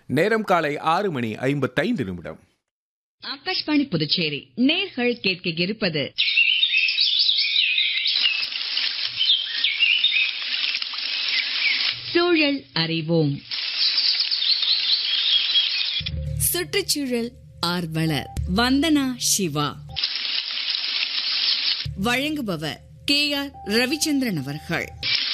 நேரம் காலை ஆறு மணி ஐம்பத்தைந்து நிமிடம் ஆகாஷ்வாணி புதுச்சேரி நேர்கள் கேட்க இருப்பது சூழல் அறிவோம் சுற்றுச்சூழல் ஆர்வலர் வந்தனா சிவா வழங்குபவர் கே ஆர் ரவிச்சந்திரன் அவர்கள்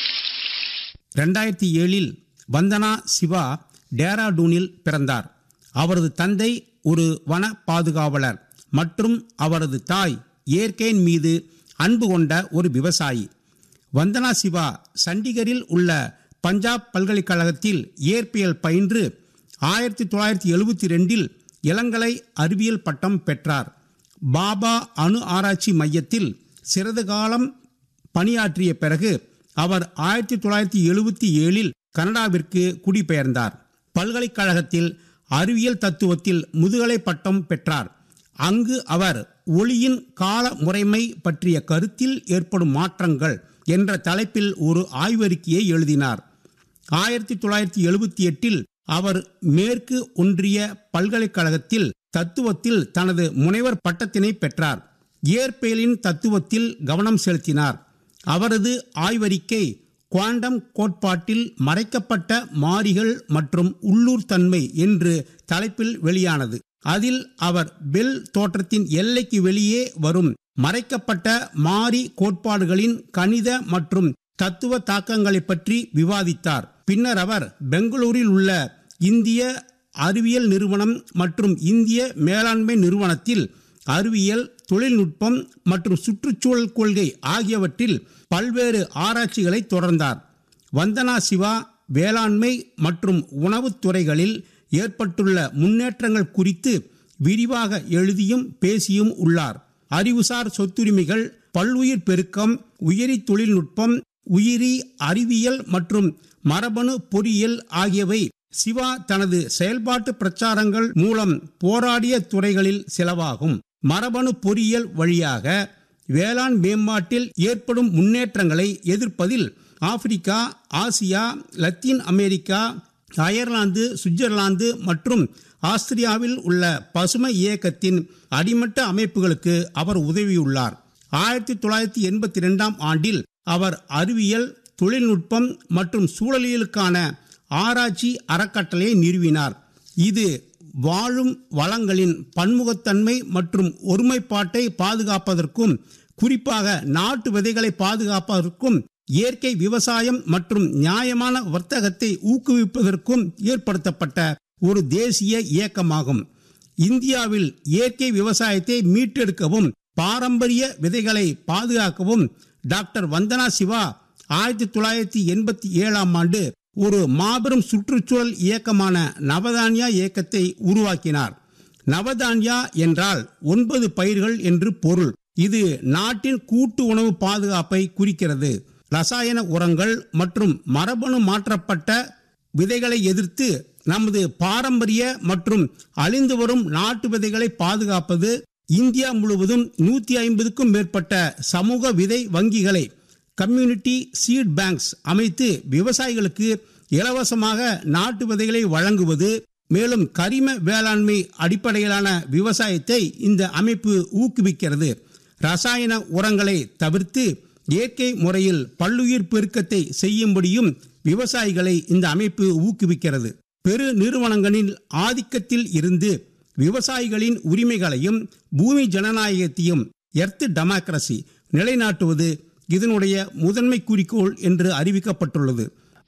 ரெண்டாயிரத்தி ஏழில் வந்தனா சிவா டேராடூனில் பிறந்தார் அவரது தந்தை ஒரு வன பாதுகாவலர் மற்றும் அவரது தாய் இயற்கையின் மீது அன்பு கொண்ட ஒரு விவசாயி வந்தனா சிவா சண்டிகரில் உள்ள பஞ்சாப் பல்கலைக்கழகத்தில் இயற்பியல் பயின்று ஆயிரத்தி தொள்ளாயிரத்தி எழுபத்தி ரெண்டில் இளங்கலை அறிவியல் பட்டம் பெற்றார் பாபா அணு ஆராய்ச்சி மையத்தில் சிறிது காலம் பணியாற்றிய பிறகு அவர் ஆயிரத்தி தொள்ளாயிரத்தி எழுபத்தி ஏழில் கனடாவிற்கு குடிபெயர்ந்தார் பல்கலைக்கழகத்தில் அறிவியல் தத்துவத்தில் முதுகலை பட்டம் பெற்றார் அங்கு அவர் ஒளியின் கால முறைமை பற்றிய கருத்தில் ஏற்படும் மாற்றங்கள் என்ற தலைப்பில் ஒரு ஆய்வறிக்கையை எழுதினார் ஆயிரத்தி தொள்ளாயிரத்தி எழுபத்தி எட்டில் அவர் மேற்கு ஒன்றிய பல்கலைக்கழகத்தில் தத்துவத்தில் தனது முனைவர் பட்டத்தினை பெற்றார் இயற்பியலின் தத்துவத்தில் கவனம் செலுத்தினார் அவரது ஆய்வறிக்கை குவாண்டம் கோட்பாட்டில் மறைக்கப்பட்ட மாறிகள் மற்றும் உள்ளூர் தன்மை என்று தலைப்பில் வெளியானது அதில் அவர் பெல் தோற்றத்தின் எல்லைக்கு வெளியே வரும் மறைக்கப்பட்ட மாறி கோட்பாடுகளின் கணித மற்றும் தத்துவ தாக்கங்களை பற்றி விவாதித்தார் பின்னர் அவர் பெங்களூரில் உள்ள இந்திய அறிவியல் நிறுவனம் மற்றும் இந்திய மேலாண்மை நிறுவனத்தில் அறிவியல் தொழில்நுட்பம் மற்றும் சுற்றுச்சூழல் கொள்கை ஆகியவற்றில் பல்வேறு ஆராய்ச்சிகளை தொடர்ந்தார் வந்தனா சிவா வேளாண்மை மற்றும் உணவுத் துறைகளில் ஏற்பட்டுள்ள முன்னேற்றங்கள் குறித்து விரிவாக எழுதியும் பேசியும் உள்ளார் அறிவுசார் சொத்துரிமைகள் பல்லுயிர் பெருக்கம் உயிரி தொழில்நுட்பம் உயிரி அறிவியல் மற்றும் மரபணு பொறியியல் ஆகியவை சிவா தனது செயல்பாட்டு பிரச்சாரங்கள் மூலம் போராடிய துறைகளில் சிலவாகும் மரபணு பொறியியல் வழியாக வேளாண் மேம்பாட்டில் ஏற்படும் முன்னேற்றங்களை எதிர்ப்பதில் Africa Asia Latin America Ireland Switzerland மற்றும் ஆஸ்திரியாவில் உள்ள பசுமை இயக்கத்தின் அடிமட்ட அமைப்புகளுக்கு அவர் உதவியுள்ளார் ஆயிரத்தி தொள்ளாயிரத்தி எண்பத்தி ரெண்டாம் ஆண்டில் அவர் அறிவியல் தொழில்நுட்பம் மற்றும் சூழலியலுக்கான ஆராய்ச்சி அறக்கட்டளையை நிறுவினார் இது வாழும் வளங்களின் பன்முகத்தன்மை மற்றும் ஒருமைப்பாட்டை பாதுகாப்பதற்கும் குறிப்பாக நாட்டு விதைகளை பாதுகாப்பதற்கும் இயற்கை விவசாயம் மற்றும் நியாயமான வர்த்தகத்தை ஊக்குவிப்பதற்கும் ஏற்படுத்தப்பட்ட ஒரு தேசிய இயக்கமாகும் இந்தியாவில் இயற்கை விவசாயத்தை மீட்டெடுக்கவும் பாரம்பரிய விதைகளை பாதுகாக்கவும் டாக்டர் வந்தனா சிவா ஆயிரத்தி தொள்ளாயிரத்தி எண்பத்தி ஏழாம் ஆண்டு ஒரு மாபெரும் சுற்றுச்சூழல் இயக்கமான நவதானியா இயக்கத்தை உருவாக்கினார் நவதானியா என்றால் ஒன்பது பயிர்கள் என்று பொருள் இது நாட்டின் கூட்டு உணவு பாதுகாப்பை குறிக்கிறது ரசாயன உரங்கள் மற்றும் மரபணு மாற்றப்பட்ட விதைகளை எதிர்த்து நமது பாரம்பரிய மற்றும் அழிந்து வரும் நாட்டு விதைகளை பாதுகாப்பது இந்தியா முழுவதும் நூத்தி ஐம்பதுக்கும் மேற்பட்ட சமூக விதை வங்கிகளை கம்யூனிட்டி சீட் பேங்க்ஸ் அமைத்து விவசாயிகளுக்கு இலவசமாக நாட்டு விதைகளை வழங்குவது மேலும் கரிம வேளாண்மை அடிப்படையிலான விவசாயத்தை இந்த அமைப்பு ஊக்குவிக்கிறது ரசாயன உரங்களை தவிர்த்து இயற்கை முறையில் பல்லுயிர் பெருக்கத்தை செய்யும்படியும் விவசாயிகளை இந்த அமைப்பு ஊக்குவிக்கிறது பெரு நிறுவனங்களின் ஆதிக்கத்தில் இருந்து விவசாயிகளின் உரிமைகளையும் பூமி ஜனநாயகத்தையும் எர்த் டெமோக்ரசி நிலைநாட்டுவது இதனுடைய முதன்மை குறிக்கோள் என்று அறிவிக்கப்பட்டுள்ளது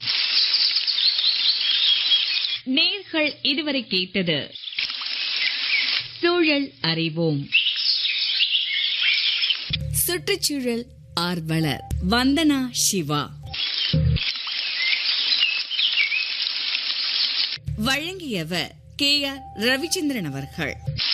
நேர்கள் இதுவரை கேட்டது சூழல் அறிவோம் சுற்றுச்சூழல் ஆர்வலர் வந்தனா சிவா வழங்கியவர் கே ஆர் ரவிச்சந்திரன் அவர்கள்